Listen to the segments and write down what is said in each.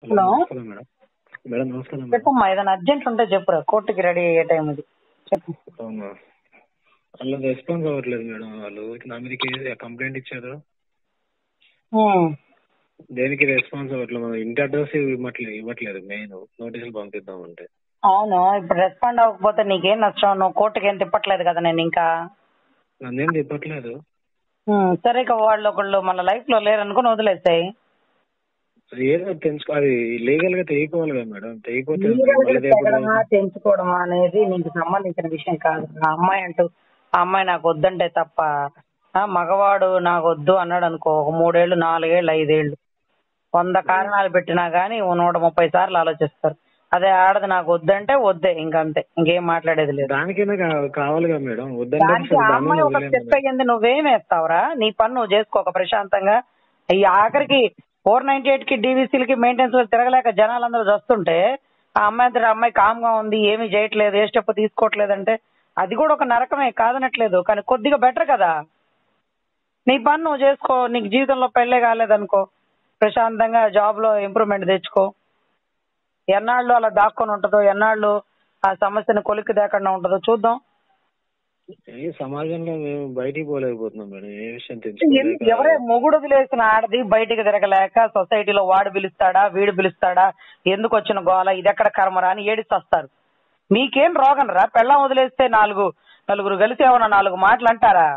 Hello నమస్కారం madam madam నమస్కారం madam చెప్పమ్మా ఏదైనా అర్జెంట్ ఉంటే చెప్పురా కోర్టుకి రెడీ అయ్యే టైం ఇది చెప్పు అవునా వాళ్ళు రెస్పాన్స్ అవ్వట్లేదు మేడం వాళ్ళు నా మీద కేసు కంప్లైంట్ ఇచ్చారు ఉమ్. దేనికి రెస్పాన్స్ అవ్వట్లేదు మన ఇంటి అడ్రస్ ఇవ్వట్లేదు ఇవ్వట్లేదు మెయిన్ నోటీసులు పంపిద్దామంటే అవును ఇప్పుడు రెస్పాండ్ అవ్వకపోతే నీకేం నష్టం నువ్వు కోర్టుకి ఏం తిప్పట్లేదు కదా నేను ఇంకా నన్నేం చెప్పట్లేదు ఉమ్, సరే ఇక వాళ్ళు ఒకళ్ళు మన లైఫ్ లో లేరనుకుని వదిలేసాయి అది ఏదో తెలుసుకో అది లీగల్ గా తెగిపోవాలి కదా మేడం తెగిపోతే లీగల్ మళ్ళీ రేపు తెగడమా తెంచుకోవడమా అనేది నీకు సంబంధించిన విషయం కాదు ఆ అమ్మాయి అంటూ ఆ అమ్మాయి నాకు వద్దంటే తప్ప ఆ మగవాడు నాకు వద్దు అన్నాడు అనుకో ఒక మూడేళ్లు నాలుగేళ్లు ఐదేళ్లు వంద కారణాలు పెట్టినా గానీ ఓ నూట ముప్పై సార్లు ఆలోచిస్తారు అదే ఆడది నాకు వద్దంటే వద్దే ఇంకంతే ఇంకేం మాట్లాడేది లేదు దానికైనా కా- కావాలి కదా మేడం వద్దంటే దానికి అసలు ఆ దాన్ని అమ్మాయి ఒక వదిలేను స్టెప్ మేడం. అయ్యింది నువ్వేం వేస్తావురా నీ పని నువ్వు చేసుకో ఒక ప్రశాంతంగా ఈ ఆఖరికి ఫోర్ నైన్టీ ఎయిట్ కి డీవీసీలకి మెయింటెనెన్స్ లో తిరగలేక జనాలందరూ వస్తుంటే ఆ అమ్మాయి అంతటా అమ్మాయి కామ్ గా ఉంది ఏమీ చేయట్లేదు ఏ స్టెప్ తీసుకోవట్లేదంటే అది కూడా ఒక నరకమే కాదనట్లేదు కానీ కొద్దిగా బెటర్ కదా నీ పని నువ్వు చేసుకో నీకు జీవితంలో పెళ్ళే కాలేదనుకో ప్రశాంతంగా జాబ్ లో ఇంప్రూవ్మెంట్ తెచ్చుకో ఎన్నాళ్ళు అలా దాక్కొని ఉంటుందో ఎన్నాళ్ళు ఆ సమస్యను కొలిక్కి దేకుండా ఉంటుందో చూద్దాం ఈ సమాజంలో మేము బయటికి పోలేకపోతున్నాం మేడం ఏ విషయం ఎందు- తెలుసుకోలేక ఎవరే మొగుడు వదిలేసిన ఆడది బయటికి తిరగలేక సొసైటీలో వాడు పిలుస్తాడా వీడు పిలుస్తాడా ఎందుకు వచ్చిన గోల ఇది ఎక్కడ కర్మరా అని ఏడిచి వస్తారు మీకేం రోగం రా పెళ్ళం వదిలేస్తే నాలుగు నలుగురు కలిసి ఏమన్నా నాలుగు మాటలు అంటారా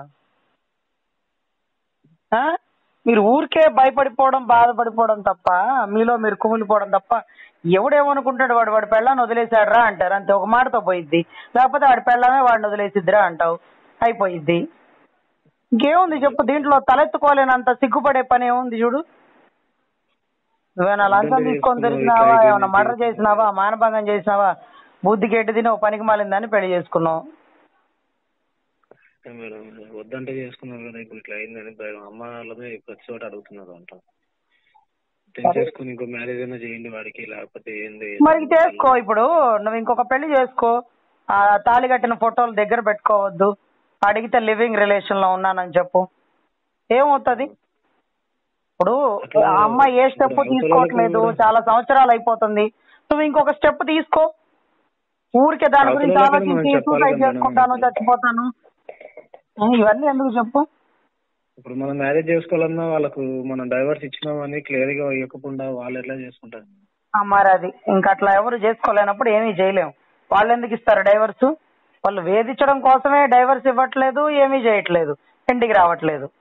ఆ? మీరు ఊరికే భయపడిపోవడం బాధపడిపోవడం తప్ప మీలో మీరు కుమిలిపోవడం తప్ప ఎవడేమనుకుంటాడు వాడు వాడి పెళ్ళాన్ని వదిలేశాడు రా అంటారు అంతే ఒక మాటతో పోయిద్ది లేకపోతే వాడి పెళ్ళామే వాడిని వదిలేసిద్దిరా అంటావు అయిపోయిద్ది ఇంకేముంది చెప్పు దీంట్లో తలెత్తుకోలేనంత సిగ్గుపడే పని ఏముంది చూడు నువ్వేనా లంచం తీసుకొని తెలిసినావా ఏమన్నా మర్డర్ చేసినావా మానభంగం చేసినావా బుద్ధి గెట్టి తిని ఓ పనికి మాలిందని పెళ్లి చేసుకున్నావు ఏ మేడం వద్దంటే చేసుకున్నారు కదా ఇప్పుడు ఇట్లా అయిందని భయం అమ్మ వాళ్ళమే ప్రతి చోట అడుగుతున్నారు అంట చేసుకుని ఇంకో మ్యారేజ్ అయినా చేయండి వాడికి లేకపోతే ఏంది మరి చేసుకో ఇప్పుడు నువ్వు ఇంకొక పెళ్లి చేసుకో ఆ తాళి కట్టిన ఫోటోలు దగ్గర పెట్టుకోవద్దు అడిగితే లివింగ్ రిలేషన్ లో ఉన్నానని చెప్పు ఏమవుతుంది ఇప్పుడు ఆ అమ్మాయి ఏ స్టెప్ తీసుకోవట్లేదు చాలా సంవత్సరాలు అయిపోతుంది నువ్వు ఇంకొక స్టెప్ తీసుకో ఊరికే దాని గురించి అవతల వాళ్ళకి మనం ఆలోచించి చెప్పాలి సూసైడ్ కదా చేసుకుంటాను మేడం. చచ్చిపోతాను ఆ, ఇవన్నీ ఎందుకు చెప్పు ఇప్పుడు మనం మ్యారేజ్ చేసుకోవాలన్నా వాళ్ళకు మనం డైవర్స్ ఇచ్చినామని క్లియర్ గా ఇవ్వకుండా వాళ్ళు ఎట్లా చేసుకుంటారు ఆ, మరి అది ఇంకా అట్లా ఎవరు చేసుకోలేనప్పుడు ఏమీ చేయలేం వాళ్ళు ఎందుకు ఇస్తారు డైవర్స్ వాళ్ళు వేధించడం కోసమే డైవర్స్ ఇవ్వట్లేదు ఏమీ చేయట్లేదు ఇంటికి రావట్లేదు